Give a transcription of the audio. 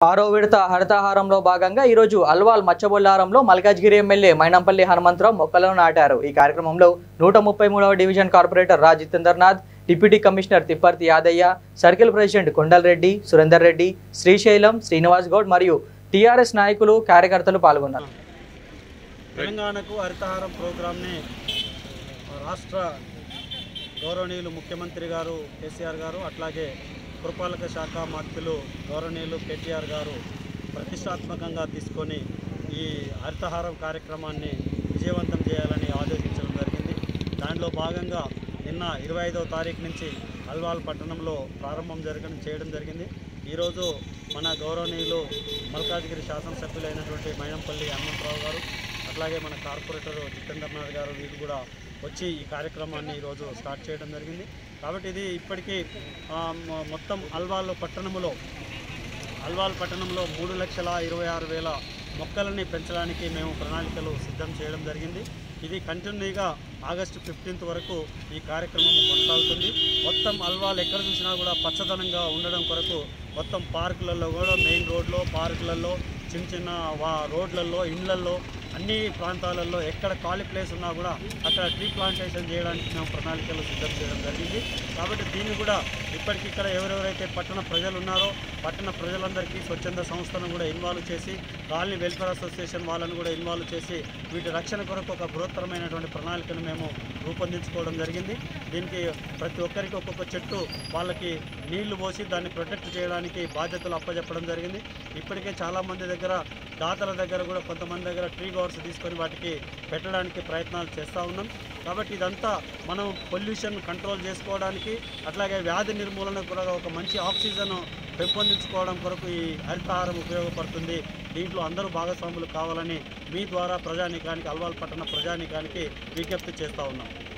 ఆరో విడత హరితహారంలో భాగంగా ఈరోజు అల్వాల్ మచ్చబొల్లారంలో మల్కాజ్గిరి ఎమ్మెల్యే మైనంపల్లి హనుమంతరావు మొక్కలను నాటారు ఈ కార్యక్రమంలో నూట ముప్పై మూడవ డివిజన్ కార్పొరేటర్ రా Jitendernath deputy commissioner Tipparthi Yadaiah circle president Kondalreddy Surender Reddy Srisailam Srinivas Goud మరియు టీఆర్ఎస్ నాయకులు కార్యకర్తలు పాల్గొన్నారు తెలంగాణకు హరితహారం ప్రోగ్రామ్ని రాష్ట్ర గౌరవనీయులు ముఖ్యమంత్రి గారు కేసీఆర్ గారు అట్లాగే పురపాలక శాఖ మంత్రులు గౌరవనీయులు కేటీఆర్ గారు ప్రతిష్టాత్మకంగా తీసుకొని ఈ హరితహారం కార్యక్రమాన్ని విజయవంతం చేయాలని ఆదేశించడం జరిగింది దానిలో భాగంగా నిన్న ఇరవై ఐదవ తారీఖు నుంచి అల్వాల్ పట్టణంలో ప్రారంభం జరగడం చేయడం జరిగింది ఈరోజు మన గౌరవనీయులు మల్కాజ్గిరి శాసనసభ్యులైనటువంటి మైనంపల్లి హనుమంతరావు గారు అట్లాగే మన కార్పొరేటర్ జితేంద్రనాథ్ గారు వీళ్ళు కూడా వచ్చి ఈ కార్యక్రమాన్ని ఈరోజు స్టార్ట్ చేయడం జరిగింది కాబట్టి ఇది ఇప్పటికీ ఆ, మొ- మొత్తం అల్వాల్ పట్టణంలో అల్వాల్ పట్టణంలో మూడు లక్షల ఇరవై ఆరు వేల మొక్కలని పెంచడానికి మేము ప్రణాళికలు సిద్ధం చేయడం జరిగింది ఇది కంటిన్యూగా ఆగస్టు ఫిఫ్టీన్త్ వరకు ఈ కార్యక్రమం కొనసాగుతుంది మొత్తం అల్వాల్ ఎక్కడ చూసినా కూడా పచ్చదనంగా ఉండడం కొరకు మొత్తం పార్కులలో కూడా మెయిన్ రోడ్లో పార్కులలో చిన్న చిన్న వా రోడ్లలో ఇండ్లల్లో అన్ని ప్రాంతాలలో ఎక్కడ ఖాళీ ప్లేస్ ఉన్నా కూడా అక్కడ ట్రీ ప్లాంటేషన్ చేయడానికి మేము ప్రణాళికలు సిద్ధం చేయడం జరిగింది కాబట్టి దీన్ని కూడా ఇప్పటికిక్కడ ఎవరెవరైతే పట్టణ ప్రజలు ఉన్నారో పట్టణ ప్రజలందరికీ స్వచ్ఛంద సంస్థను కూడా ఇన్వాల్వ్ చేసి కాలనీ వెల్ఫేర్ అసోసియేషన్ వాళ్ళని కూడా ఇన్వాల్వ్ చేసి వీటి రక్షణ కొరకు ఒక బృహత్తరమైనటువంటి ప్రణాళికను మేము రూపొందించుకోవడం జరిగింది దీనికి ప్రతి ఒక్కరికి ఒక్కొక్క చెట్టు వాళ్ళకి నీళ్లు పోసి దాన్ని ప్రొటెక్ట్ చేయడానికి బాధ్యతలు అప్పచెప్పడం జరిగింది ఇప్పటికే చాలామంది దగ్గర దాతల దగ్గర కూడా కొంతమంది దగ్గర ట్రీ గవర్స్ తీసుకొని వాటికి పెట్టడానికి ప్రయత్నాలు చేస్తూ ఉన్నాం కాబట్టి ఇదంతా మనం పొల్యూషన్ కంట్రోల్ చేసుకోవడానికి అట్లాగే వ్యాధి నిర్మూలన కూడా ఒక మంచి ఆక్సిజన్ పెంపొందించుకోవడం కొరకు ఈ హరితహారం ఉపయోగపడుతుంది దీంట్లో అందరూ భాగస్వాములు కావాలని మీ ద్వారా ప్రజానీకానికి అల్వాల్ పట్టణ ప్రజానీకానికి విజ్ఞప్తి చేస్తూ ఉన్నాం